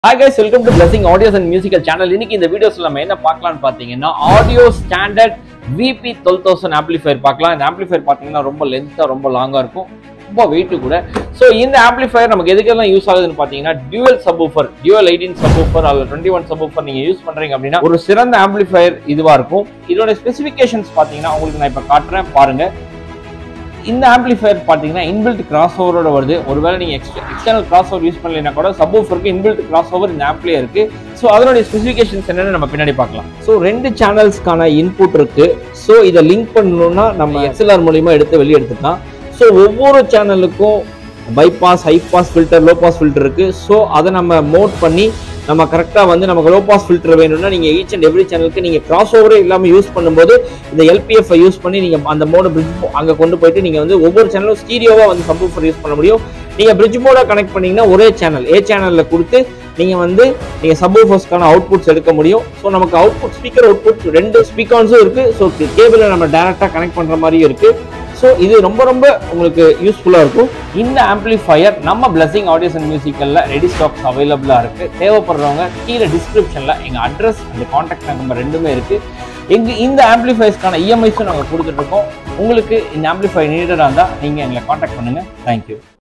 hi guys welcome to blessing audios and musical channel இன்னைக்கு இந்த வீடியோஸ்ல நம்ம என்ன பார்க்கலாம்னு பார்த்தீங்கன்னா audio standard VB twelve thousand amplifier பார்க்கலாம் இந்த ஆம்பிளிஃபையர் பார்த்தீங்கன்னா ரொம்ப லென்த்தாக ரொம்ப லாங்காக இருக்கும் ரொம்ப வெயிட் கூட ஸோ இந்த ஆம்பிளிஃபையர் நமக்கு எதுக்கெல்லாம் யூஸ் ஆகுதுன்னு பார்த்தீங்கன்னா dual subwoofer dual eighteen subwoofer அல்லது டுவெண்ட்டி ஒன் சப்வூஃபர் நீங்கள் யூஸ் பண்ணுறீங்க அப்படின்னா ஒரு சிறந்த ஆம்பிளிஃபையர் இதுவாக இருக்கும் இதோட ஸ்பெசிஃபிகேஷன்ஸ் பார்த்தீங்கன்னா உங்களுக்கு நான் இப்போ காட்டுறேன் பாருங்க இந்த ஆம்பிளிஃபையர் பார்த்தீங்கன்னா இன்பில்ட் கிராஸ் ஓவரோட வருது ஒருவேளை நீங்கள் எக்ஸ்டர்னல் கிராஸ் ஓவர் யூஸ் பண்ணலைன்னா கூட சப்வூஃபருக்கு இன்பில்ட் கிராஸ் ஓவர் இந்த ஆப்லேயே இருக்கு ஸோ அதனுடைய ஸ்பெசிஃபிகேஷன்ஸ் என்னன்னு நம்ம பின்னாடி பார்க்கலாம் ஸோ ரெண்டு சேனல்ஸ்க்கான இன்புட் இருக்கு ஸோ இதை லிங்க் பண்ணணும்னா நம்ம எக்ஸ்எல்ஆர் மூலியமா எடுத்து வெளியே எடுத்துக்கலாம் ஸோ ஒவ்வொரு சேனலுக்கும் bypass high pass filter low pass filter இருக்கு ஸோ அதை நம்ம மோட் பண்ணி நம்ம கரெக்டாக வந்து நமக்கு லோ பாஸ் ஃபில்டர் வேணும்னா நீங்கள் ஈச் அண்ட் எவ்ரி சேனலுக்கு நீங்கள் கிராஸ் ஓவரே இல்லாமல் யூஸ் பண்ணும்போது இந்த எல்பிஎஃப் யூஸ் பண்ணி நீங்கள் அந்த மோட பிரிட்ஜ் அங்கே கொண்டு போயிட்டு நீங்கள் வந்து ஒவ்வொரு சேனலும் ஸ்டீரியோவாக வந்து சப்வூஃபர் யூஸ் பண்ண முடியும் நீங்கள் பிரிட்ஜ் மோட கனெக்ட் பண்ணீங்கன்னா ஒரே சேனல் ஏ சேனலில் கொடுத்து நீங்கள் வந்து நீங்கள் சப்வூஃபர்ஸ்க்கான அவுட்புட்ஸ் எடுக்க முடியும் ஸோ நமக்கு அவுட்புட் ஸ்பீக்கர் அவுட்புட் ரெண்டு ஸ்பீக்கர்ஸும் இருக்குது ஸோ கேபிளில் நம்ம டேரெக்டாக கனெக்ட் பண்ணுற மாதிரியும் இருக்குது ஸோ இது ரொம்ப ரொம்ப உங்களுக்கு யூஸ்ஃபுல்லாக இருக்கும் இந்த ஆம்பிளிஃபையர் நம்ம பிளஸிங் ஆடியோஸ் அண்ட் மியூசிக்கலில் ரெடி ஸ்டாக்ஸ் அவைலபிளாக இருக்குது தேவைப்படுறவங்க கீழே டிஸ்கிரிப்ஷனில் எங்கள் அட்ரஸ் அந்த காண்டாக்ட் நம்பர் ரெண்டுமே இருக்குது எங்கள் இந்த ஆம்பிளிஃபைஸ்க்கான இஎம்ஐஸும் நாங்கள் கொடுத்துட்ருக்கோம் உங்களுக்கு இந்த ஆம்பிளிஃபை நீடடாக இருந்தால் நீங்கள் எங்களை காண்டாக்ட் பண்ணுங்கள் தேங்க்யூ